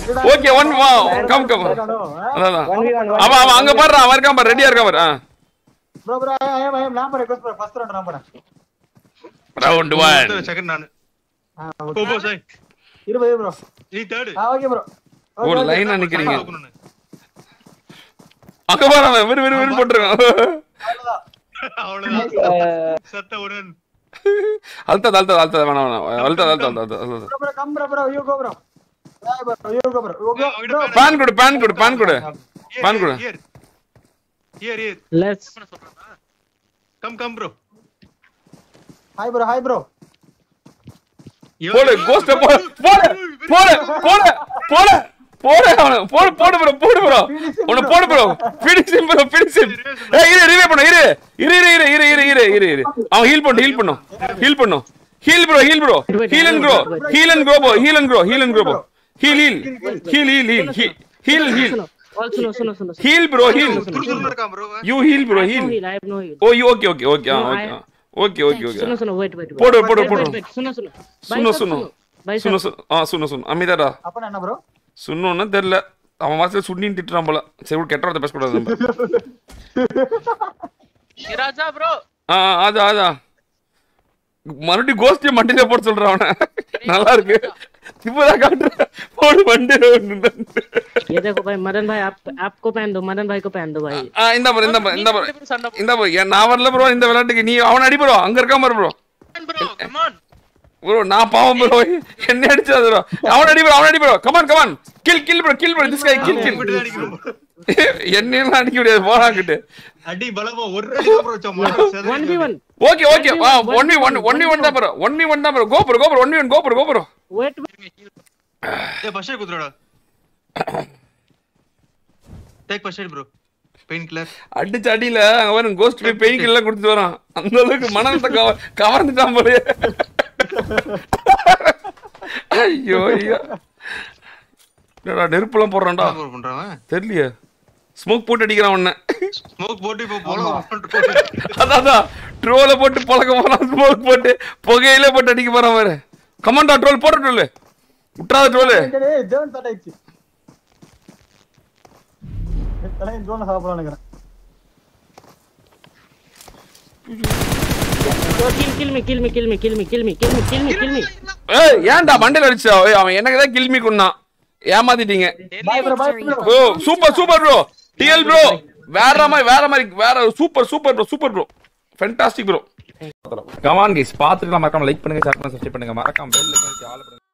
Okay one வா come come அதான் one v one அவன் அவன் அங்க பாரு அவன் இருக்கான் பாரு ரெடியா இருக்கான் பாரு ப்ரோ ப்ரோ ஐ ஐ நான் போறேன் ப்ரோ ஃபர்ஸ்ட் ரவுண்ட் நான் போறேன் ரவுண்ட் ஒன் செகண்ட் நானு ஆ போ போ சாய் இரு பை ப்ரோ நீ தேர்ட் ஆ ஓகே ப்ரோ ஓ லைனா நிக்கிறீங்க அங்க பாரு அவன் விரு விரு விரு போட்டுருக்கான் அவ்வளவுதான் சத்தவுடன் அழுத்தது அழுத்தது அழுத்தது வேணாம் வேணாம் அழுத்தது அழுத்தது அழுத்தது அழுத்தது bro bro come bro bro you go bro bro you go bro bro pan கொடு பேன் கொடு பேன் கொடு பான் கொடு. Here here here let's come come bro hi bro hi bro போடு கோஸ்ட போடு போடு போடு போடு போடு போடு அவன போடு போடு ப்ரோ போடு ப்ரோ உன போடு ப்ரோ பிடிச்சு ப்ரோ பிடிச்சு ஏய் இரு ரிவே பண்ணு இரு இரு இரு இரு இரு இரு இரு இரு இரு அவன் ஹீல் பண்ணு ஹீல் பண்ணு ஹீல் பண்ணு heal bro heal bro heal and grow heal and grow bro heal and grow heal and grow bro heal heal heal heal heal heal heal All suno suno suno. suno. Heal bro heal துருதுருன்னு இருக்கான் bro you heal bro I have heal no heal. I have no heal. Oh you okay okay okay No, okay I- okay okay okay Suno suno. Wait wait wait. போடு போடு Wait, போடு wait, wait. Suno suno. சுனு Bicep சுனு Bicep சுனு சுனு ஆ சுனு சுனு அமிதாடா அப்ப என்ன bro சுண்ணுன்னு தெரியல அவன் மாசத்துல சுண்ணின்னு திட்டுறான் போல சரி விடு, கெட்ட வார்த்தை பேசக்கூடாது நம்ம ராஜா ப்ரோ ஆ ஆ, அதான் அதான் மறுபடியும் கோஸ்டியை மண்டியில போட சொல்றான் அவனை நல்லா இருக்கு இப்பதான் காட்டுற போடு மண்டியில ये देखो भाई मदन भाई आप आपको पहन दो मदन भाई को पहन दो भाई ஆ இந்த பாரு இந்த பாரு இந்த பாரு ரெண்டு பேரும் சண்டை இந்த பாரு ஏன் நான் வரல ப்ரோ இந்த விளையாட்டுக்கு நீ அவன் அடி ப்ரோ அங்க இருக்காம பாரு bro bro come on bro நான் பாவம் ப்ரோ என்ன அடிச்சது ப்ரோ அவன் அடி ப்ரோ அவன் அடி bro come on come on kill kill bro kill bro this guy kill kill இப்படி அடிக்கணும் என்னெல்லாம் அடிக்க முடியாது போறாங்கிட்டு அடி பலமா ஒரு அடி தான் ப்ரோ வச்சோம் one v one okay okay வா one v one one v one தான் ப்ரோ ஒன் வி ஒன் தான் bro go bro go bro one v one go bro go bro wait ஏ ஃபர்ஸ்ட் எய்ட் குத்துறடா take first aid bro pain killer அடிச்ச அடியில அங்க வரும் cost போய் pain எல்லாம் கொடுத்துட்டு வரான் அந்த அளவுக்கு மனத்தை கவ கவர்ந்துட்டான் போலயே ஐயோ ஐயோ என்னடா நெருப்புலாம் போடுறான்டா ப்ரோ பண்றான் தெரியலையே ஸ்மோக் போட்டு அடிக்கிறான் உன்ன ஸ்மோக் போட்டு இப்போ போல அதான் அதான் ட்ரோல போட்டு பழக்க போறான் ஸ்மோக் போட்டு புகையில போட்டு அடிக்க போறான் பாரு கமாண்டா ட்ரோல் போட்டு ட்ரோல் விட்டுறாத ட்ரோல் டேய் ஜோன் ஸ்டார்ட் ஆயிடுச்சு தலையன் ஜோன் சாப்பிடலாம் நினைக்கிறேன் किल किल मी किल मी किल मी किल मी किल मी किल मी किल मी किल मी ஏய் ஏன்டா மண்டையில அடிச்சா ஏய், அவன் எனக்கு தான் கில்மி கொண்டான் ஏமாத்திட்டீங்க bye bro bye bro oh super super bro டிஎல் ப்ரோ வேற மாதிரி வேற மாதிரி வேற super super bro super bro fantastic bro come on guys பாத்துட்டு மறக்காம லைக் பண்ணுங்க ஷேர் பண்ணுங்க சப்ஸ்கிரைப் பண்ணுங்க மறக்காம பெல் ஐகான் ஆல் பண்ணுங்க